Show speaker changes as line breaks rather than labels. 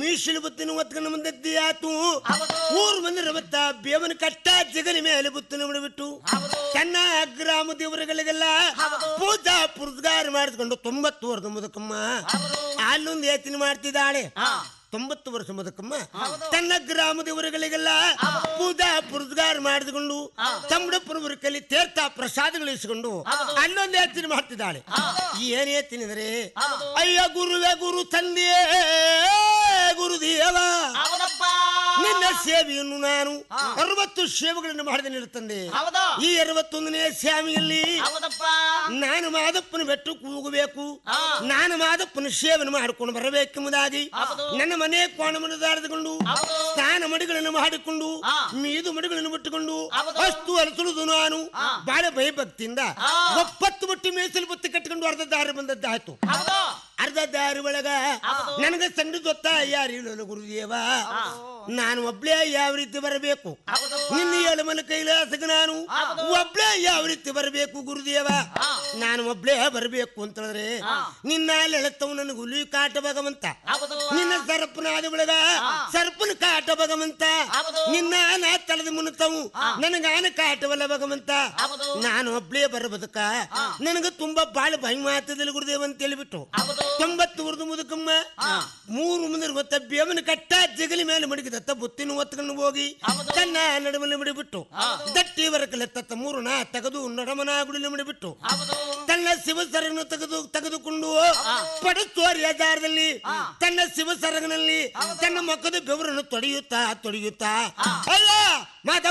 ಮೀಸಲು ಬುತ್ತಿನ ಒತ್ಕೊಂಡು ಬಂದದ್ದಿ ಆತು ಊರು ಮಂದಿರ ಬತ್ತ ಬೇವನ ಕಟ್ಟ ಜಗಲಿ ಮೇಲೆ ಬುತ್ತಿನ ಬಿಟ್ಟು ತನ್ನ ಗ್ರಾಮ ದೇವರುಗಳಿಗೆಲ್ಲ ಪೂಜಾ ಪುರಸ್ಕಾರ ಮಾಡಿಸ್ಕೊಂಡು ತೊಂಬತ್ತು ವರ್ಷದ ಮುದಕಮ್ಮ ಅಲ್ಲೊಂದು ಯೋಚನೆ ಮಾಡ್ತಿದ್ದಾಳೆ ತೊಂಬತ್ತು ವರ್ಷ ಮುದಕಮ್ಮ ತನ್ನ ಗ್ರಾಮ ದೇವರುಗಳಿಗೆಲ್ಲ ಪೂಜಾ ಪುರಸ್ಕಾರ ಮಾಡಿಸಿಕೊಂಡು ತಮ್ಮಡಪ್ಪನವರ ಕಲಿ ತೀರ್ಥ ಪ್ರಸಾದಗಳು ಇಸ್ಕೊಂಡು ಅಲ್ಲೊಂದು ಯೋಚನೆ ಮಾಡ್ತಿದ್ದಾಳೆ ಏನ್ ಯೋಚನೆ ಅಂದ್ರೆ ಅಯ್ಯ ಗುರುವೇ ಗುರು ತಂದೆಯೇ ಗುರುದೇವ
ಹೌದಪ್ಪ
ನಿನ್ನ ಸೇವೆಯನ್ನು ನಾನು ಅರವತ್ತು ಸೇವೆಗಳನ್ನು ಮಾಡಿದೆ ನಿನ್ನ ತಂದೆ
ಹೌದು
ಈ ಅರವತ್ತೊಂದನೇ ಸ್ವಾಮಿಯಲ್ಲಿ
ಹೌದಪ್ಪ
ನಾನು ಮಾದಪ್ಪನ ಬೆಟ್ಟು ಕೂಗಬೇಕು
ಹಾ.
ನಾನು ಮಾದಪ್ಪನ ಸೇವನೆ ಮಾಡಿಕೊಂಡು ಬರಬೇಕೆಂಬುದಾಗಿ
ಹೌದು.
ನನ್ನ ಮನೆ ಕೋಣವನ್ನು ದಾರಿದುಕೊಂಡು
ಹೌದು.
ಸ್ನಾನ ಮಡಿಗಳನ್ನು ಮಾಡಿಕೊಂಡು
ಹಾ.
ಮೀದು ಮಡಿಗಳನ್ನು ಬಿಟ್ಟುಕೊಂಡು
ಹೌದು.
ಅಷ್ಟು ಅಲಸುವುದು ನಾನು
ಹಾ.
ಬಹಳ ಭಯಭಕ್ತಿಯಿಂದ
ಹಾ.
ಒಪ್ಪತ್ತು ಬಟ್ಟಿ ಮೀಸಲು ಬುತ್ತಿ ಕಟ್ಟಿಕೊಂಡು ಅರ್ಧ ದಾರಿ ಬಂದದ್ದಾಯ್ತು
ಹೌದು
ಅರ್ಧ ದಾರಿ ಒಳಗ
ಹೌದು.
ನನಗೆ ಸಂಗೀತ ಗೊತ್ತಾ ಯಾರು ಹೇಳೋದು ಗುರುದೇವ ನಾನು ಒಬ್ಳೇ ಯಾವ ರೀತಿ ಬರಬೇಕು
ಹೌದಪ್ಪ.
ನಿನ್ನ ಎಳಮನ ಕೈಲಾಸಗ ನಾನು
ಹೌದು.
ಒಬ್ಳೇ ಯಾವ ರೀತಿ ಬರಬೇಕು ಗುರುದೇವ ನಾನು ಒಬ್ಳೇ ಬರಬೇಕು ಅಂತ ಹೇಳಿದ್ರೆ ನಿನ್ನ ಎಳೆತ್ತವು ನನಗೆ ಹುಲಿ ಕಾಟ ಭಗವಂತ
ಹೌದು
ನಿನ್ನ ಸರ್ಪನಾದ ಒಳಗ ಸರ್ಪನ ಕಾಟ ಭಗವಂತ
ಹೌದು.
ನಿನ್ನ ನಾ ತಳದ ಮುನ್ನತವು ನನಗಾನ ಕಾಟವಲ್ಲ ಭಗವಂತ
ಹೌದು.
ನಾನು ಒಬ್ಳೇ ಬರಬದಕ ನನಗೆ ತುಂಬಾ ಬಾಳ ಭಯ ಮಾತದಲ್ಲಿ ಗುರುದೇವ ಅಂತ ಹೇಳಿಬಿಟ್ಟು
ಹೌದು
ತೊಂಬತ್ತು ವರ್ಷದ ಮುದುಕಮ್ಮ ಮೂರು ಮುಂದಿನ ಗೊತ್ತ ಬೇವನ ಕಟ್ಟ ಜಗಲಿ ಮೇಲೆ ಮಡಗಿದತ್ತ ಬುತ್ತಿನ ಒತ್ಕೊಂಡು ಹೋಗಿ
ಹೌದು.
ತನ್ನ ನಡುಮಲ್ಲಿ ಮಡಿಬಿಟ್ಟು ದಟ್ಟಿ ವರಕಲೆತ್ತ ಮೂರು ನಾ ತೆಗೆದು ನಡಮನ ಗುಡಿಲಿ ಮಡಿಬಿಟ್ಟು
ಹೌದು
ತನ್ನ ಶಿವಸರಗನ್ನು ತೆಗೆದು ತೆಗೆದುಕೊಂಡು ಪಡಚೋರಿಯ ದಾರದಲ್ಲಿ ತನ್ನ ಶಿವಸರಗನಲ್ಲಿ ತನ್ನ ಮಕ್ಕದ ಬೆವರನ್ನು ತೊಡೆಯುತ್ತಾ ತೊಡೆಯುತ್ತಾ ಅಲ್ಲ ಮಾತ